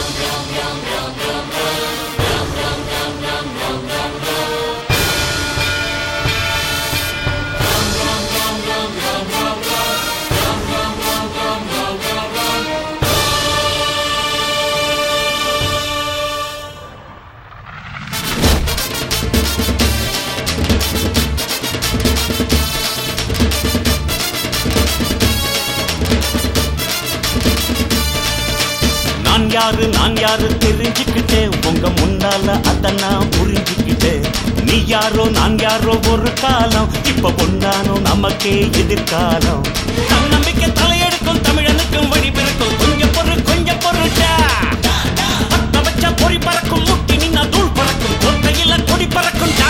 நான் யாரு நான் யாரு தெரிஞ்சுக்கிட்டேன் உங்க முன்னால அத நான் புரிஞ்சுக்கிட்டேன் நீ யாரோ நான் யாரோ ஒரு காலம் இப்ப பொன்னானோ நமக்கே எதிர்காலம் தன்னம்பிக்கை தலையெடுக்கும் தமிழனுக்கும் வழி பிறக்கும் கொஞ்சம் பொறு கொஞ்சம் பொருட்டா பத்த வச்ச பொறி பறக்கும் முட்டி நின்னா தூள் பறக்கும் கோட்டையில கொடி பறக்கும்டா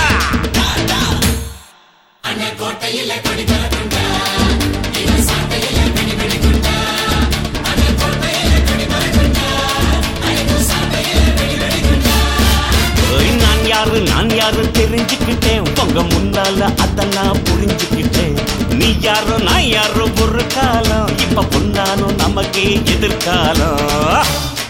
ஓய், நான் யாரு நான் யாரு தெரிஞ்சுக்கிட்டேன் உங்க முன்னால அதெல்லாம் புரிஞ்சுக்கிட்டேன் நீ யாரோ நான் யாரோ ஒரு காலம் இப்ப பொன்னாலும் நமக்கே எதிர்காலம்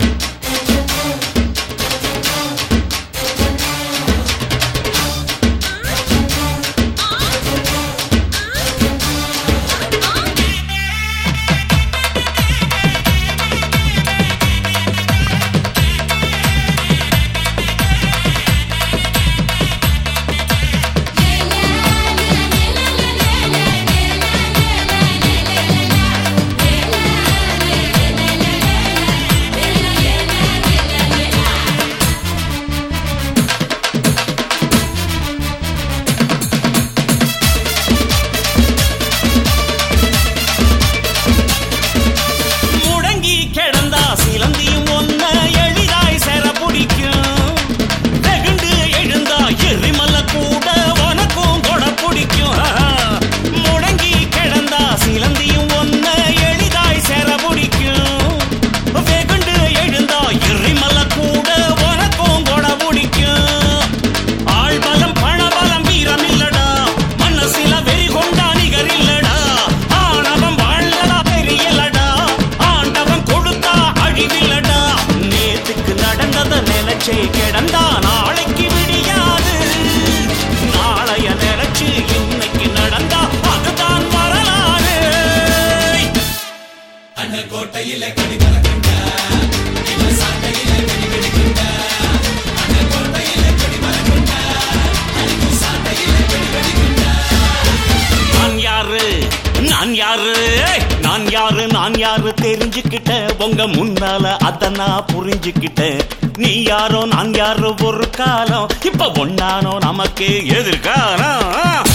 முடங்கி கிடந்தா சிலந்தியும் ஒன்ன எளிதாய் சேர பிடிக்கும் வெகுண்டு எழுந்தா எரிமல கூட உனக்கும் கொட பிடிக்கும் முடங்கி கிடந்தா சிலந்தியும் ஒன்ன எளிதாய் சேர பிடிக்கும் வெகுண்டு எழுந்தா எரிமல கூட உனக்கும் கொட பிடிக்கும் ஆள் பலம் பணபலம் வீரம் இல்லடா மனசில வெறி கொண்டா நிகர் இல்லடா ஆணவம் வாழ்ந்தடா பெரியலடா ஆண்டவன் கொடுத்தா அழிவில்லடா நேத்துக்கு நடந்தத நினைச்சே கிடந்தா நாளைக்கு விடியாது நாளைய நினைச்சு இன்னைக்கு நடந்தா அதுதான் வரலாறு நான் யாரு நான் யாரு நான் யாரு நான் யாரு தெரிஞ்சுக்கிட்ட உங்க முன்னால அத நான் புரிஞ்சுக்கிட்டேன் நீ யாரோ நான் யாரோ ஒரு காலம் இப்ப ஒன்னானோ நமக்கு எதிர்காலம்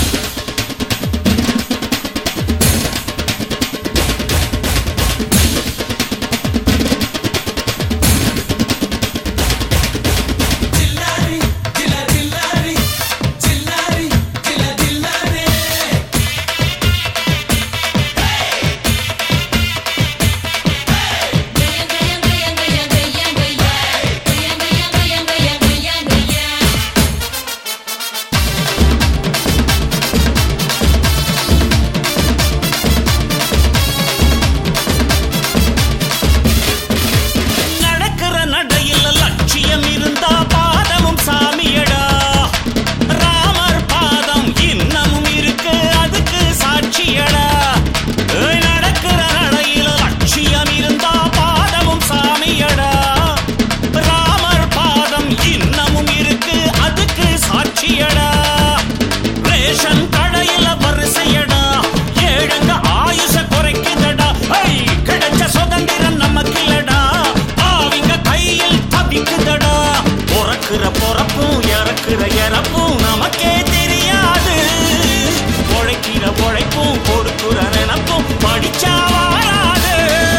நடக்கிற நடையில லட்சியம் இருந்தா பாதமும் சாமியடா ராமர் பாதம் இன்னமும் இருக்கு அதுக்கு சாட்சியடா ஏய், நடக்கிற நடையில லட்சியம் இருந்தா பாதமும் சாமியடா ராமர் பாதம் இன்னமும் இருக்கு அதுக்கு சாட்சியடா ரேஷன் கடையில வரிசையடா ஏழங்க ஆயுச குறைக்குதடா ஐ கிடைச்ச சுதந்திரம் நமக்கு இல்லடா ஆவிங்க கையில் தவிக்குதடா பொறக்குற பொறப்பும் இறக்குற இறப்பும் நமக்கே தெரியாது உழைக்கிற உழைப்பும் கொடுக்குற நினப்பும் படிச்சா வாராது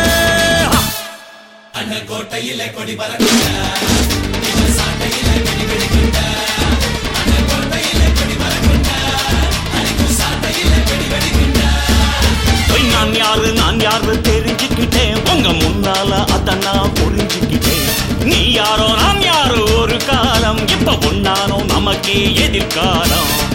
பொய் நான் யாரு நான் யாரு தெரிஞ்சுக்கிட்டேன் உங்க முன்னால அத நான் புரிஞ்சுக்கிட்டேன் நீ யாரோ நான் யாரோ ஒரு காலம் இப்ப ஒன்னானோ நமக்கே எதிர்காலம்